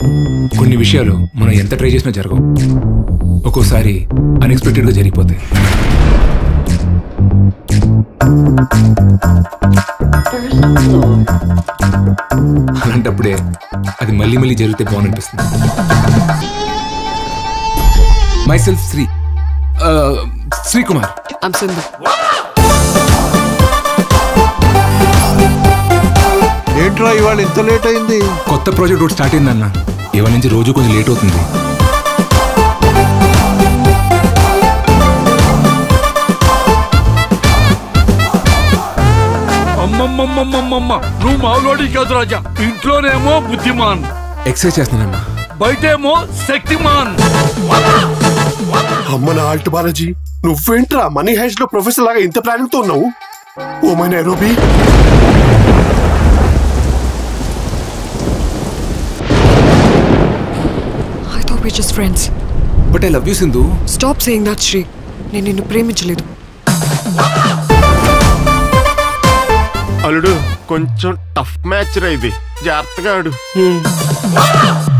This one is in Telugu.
కొన్ని విషయాలు మనం ఎంత ట్రై చేసినా జరగవు ఒక్కోసారి అన్ఎక్స్పెక్టెడ్గా జరిగిపోతాయి అలాంటప్పుడే అది మళ్ళీ మళ్ళీ జరిగితే బాగునిపిస్తుంది మై సెల్ఫ్ శ్రీ ఆ, శ్రీకుమార్ ఐమ్ సింధు ఏంట్రా ఇవాళ ఇంత లేట్ అయింది కొత్త ప్రాజెక్ట్ ఒకటి స్టార్ట్ అయిందన్న ఇవాళ నుంచి రోజు కొంచెం లేట్ అవుతుంది అమ్మమ్మమ్మమ్మమ్మ నువ్వు మాలోడి కాదు రాజా ఇంట్లోనేమో బుద్ధిమాన్ ఎక్సర్సైజ్ చేస్తున్నానమ్మా బయటేమో శక్తిమాన్ అమ్మ నా ఆల్ట్ బాలాజీ నువ్వేంట్రా మనీ హైస్ట్ లో ప్రొఫెసర్ లాగా ఇంత ప్లానింగ్ తో ఉన్నావు oh my Nairobi I thought we just friends but I love you Sindhu stop saying that Sri నేను నిన్ను ప్రేమించలేదు అల్లుడు కొంచెం టఫ్ మ్యాచ్ రా ఇది జాగ్రత్తగా ఆడు